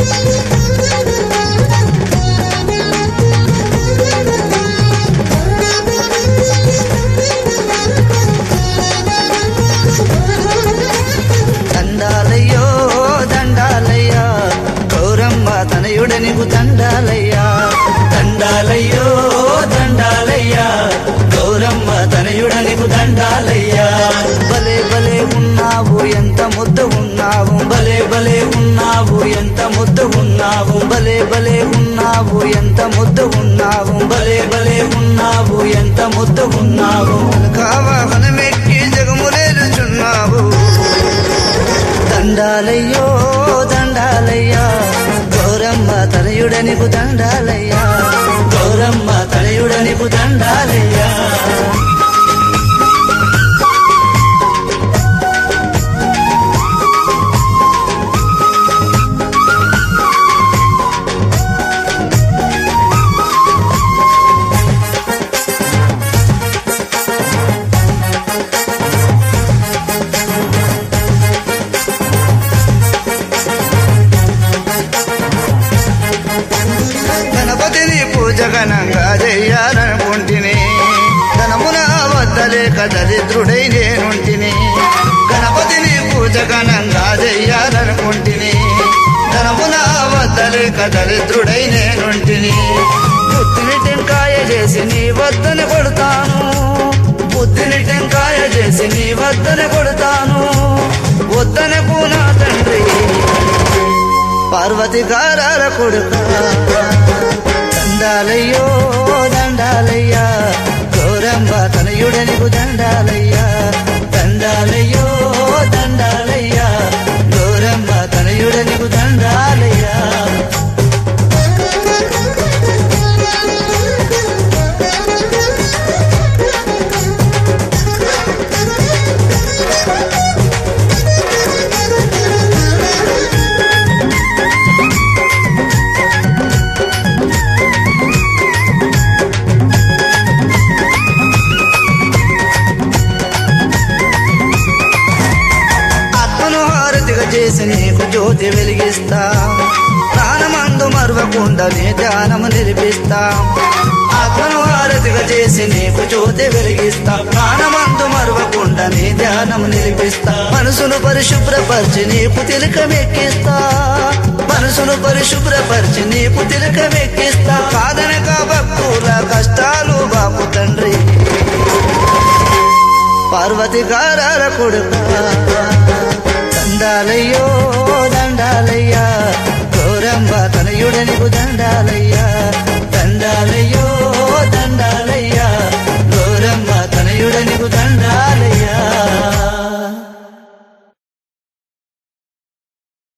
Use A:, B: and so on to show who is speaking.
A: దండాలయ్యో దండాలయ్యా గౌరమ్మ తనయుడ నీకు దండాలయ్యా దండాలయ్యో దండాలయ్యా గౌరమ్మ తనయుడ నీకు దండాలయ్యా భలే భలే ఉన్నావు ఎంత ముద్దు ఉన్నావు భలే భలే ఉన్నావు ఎంత ముద్దు ఉన్నావు భలే భలే ఉన్నావు ఎంత ముద్దు ఉన్నావు భలే భలే ఉన్నావు ఎంత ముద్దు ఉన్నావు కావాహనమెక్కి జగములేలుచున్నావు దండాలయ్యో దండాలయ్యా గౌరమ్మ తనయుడనికు దండాలయ్యా గౌరమ్మ తనయుడనికు దండాలయ్యా గణపతిని పూజ ఘనంగా చెయ్యాలనుకుంటుని ధనమున వద్దలేక దరిద్రుడై నేనుంటిని గణపతిని పూజ ఘనంగా చెయ్యాలనుకుంటుని ధనమున వద్దలేక దరిద్రుడై నేనుంటిని బుద్ధిని టెంకాయ చేసి నీ వద్దన కొడతాను బుద్ధిని టెంకాయ చేసి నీ వద్దన కొడతాను వద్దనకు నా తండ్రి పార్వతి గారాల కొడుక దండాలయ్యో దండాలయ్యా గౌరంబ తనయుడనికు దండాలయ్యా దండాలయ్యో దండాలయ్యా గౌరంబ తనయుడనికు దండాలయ్యా ఆత్మను హారతిగా చేసి నీకు జ్యోతి వెలిగిస్తా ప్రాణమందు మరవకుండా నీ ధ్యానము నిలిపిస్తా ఆత్మను హారతిగా చేసి నీకు జ్యోతి వెలిగిస్తా ప్రాణమందు మరవకుండా నీ ధ్యానము నిలిపిస్తా మనసును పరిశుభ్రపరిచి నీకు తిలకమెక్కిస్తా మనసును పరిశుభ్రపరిచి నీకు తిలకమెక్కిస్తా కాదనక భక్తుల కష్టాలు బాపు తండ్రి పార్వతి గారాల కొడుక దండాలయ్యో దండాలయ్యా గౌరంబ తనయుడనికు దండాలయ్యా దండాలయ్యో